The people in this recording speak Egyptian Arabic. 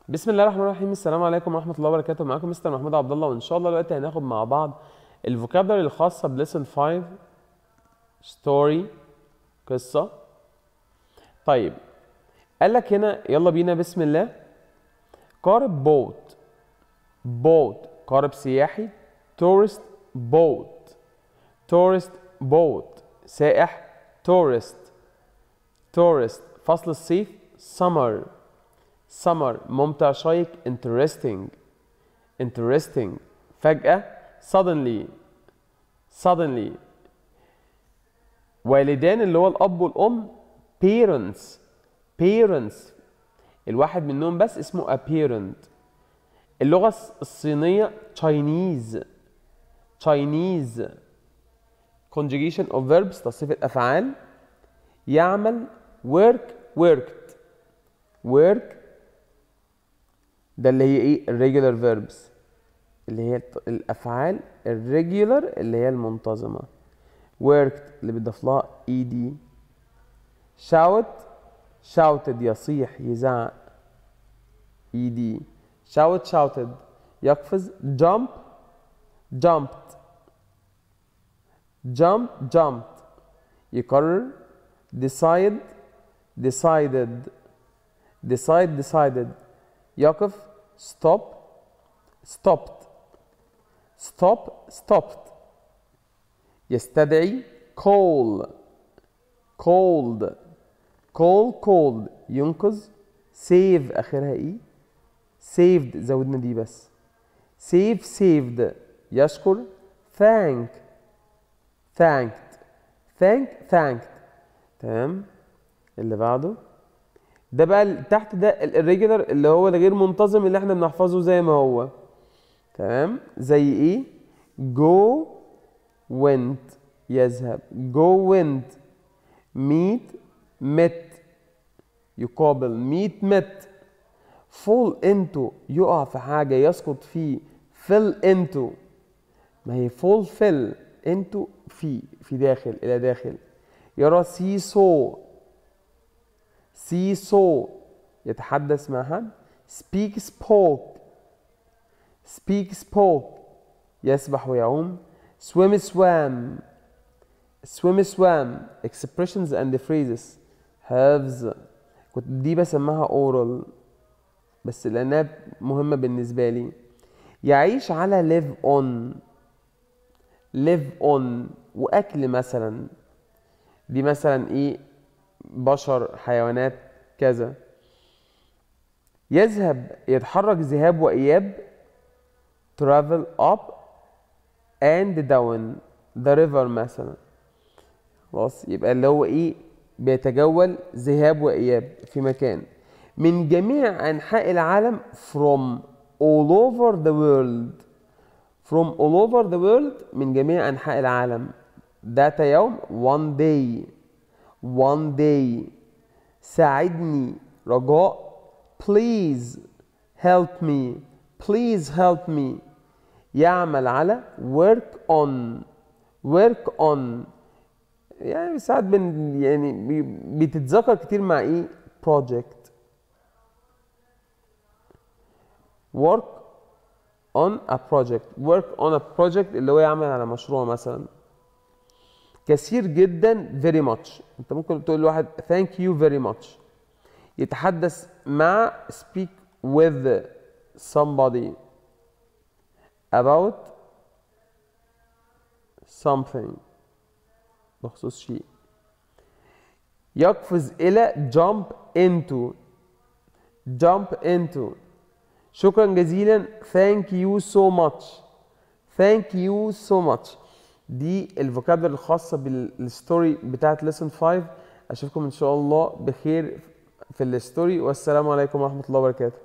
بسم الله الرحمن الرحيم السلام عليكم ورحمة الله وبركاته معاكم مستر محمود عبد الله وإن شاء الله دلوقتي هناخد مع بعض الفوكابلري الخاصة بليسن 5 ستوري قصة طيب قال لك هنا يلا بينا بسم الله قارب بوت بوت قارب سياحي تورست بوت تورست بوت سائح تورست تورست فصل الصيف summer summer ممتع شيق interesting interesting فجأة suddenly suddenly والدان اللي هو الأب والأم parents parents الواحد منهم بس اسمه a parent اللغة الصينية Chinese Chinese conjugation of verbs تصريف الأفعال يعمل work worked work ده اللي هي ايه الريجولار فيربس اللي هي الت- الافعال الريجولار اللي هي المنتظمه worked اللي بيضاف لها ed shout shouted يصيح يزعق ed shout shouted يقفز jump jumped jump jumped يقرر decide decided decide decided يقف stop stopped stop stopped يستدعي call called call called ينقذ save اخرها ايه saved زودنا دي بس save saved يشكر thank thanked thank thanked تمام اللي بعده ده بقى ال- تحت ده الريجولار اللي هو الغير منتظم اللي احنا بنحفظه زي ما هو تمام زي ايه go went يذهب go went meet met يقابل meet met fall into يقع في حاجة يسقط فيه fill into ما هي fall fill into في في داخل إلى داخل يرى see saw see saw يتحدث مع حد speak spoke speak spoke يسبح ويعوم swim swam swim swam expressions and phrases haves كنت دي بسميها oral بس لأنها مهمة بالنسبة لي يعيش على live on live on وأكل مثلا دي مثلا ايه بشر حيوانات كذا يذهب يتحرك ذهاب وإياب travel up and down the river مثلا خلاص يبقى اللي هو ايه بيتجول ذهاب وإياب في مكان من جميع أنحاء العالم from all over the world from all over the world من جميع أنحاء العالم ذات يوم one day one day ساعدني رجاء please help me please help me يعمل على work on work on يعني ساعات بن يعني بي- بتتذكر كتير مع ايه project work on a project work on a project اللي هو يعمل على مشروع مثلا كثير جدا very much انت ممكن تقول لواحد thank you very much يتحدث مع speak with somebody about something بخصوص شيء يقفز إلى jump into jump into شكرا جزيلا thank you so much thank you so much دي الفوكابلر الخاصة بالستوري بتاعت lesson 5 أشوفكم إن شاء الله بخير في الستوري والسلام عليكم ورحمة الله وبركاته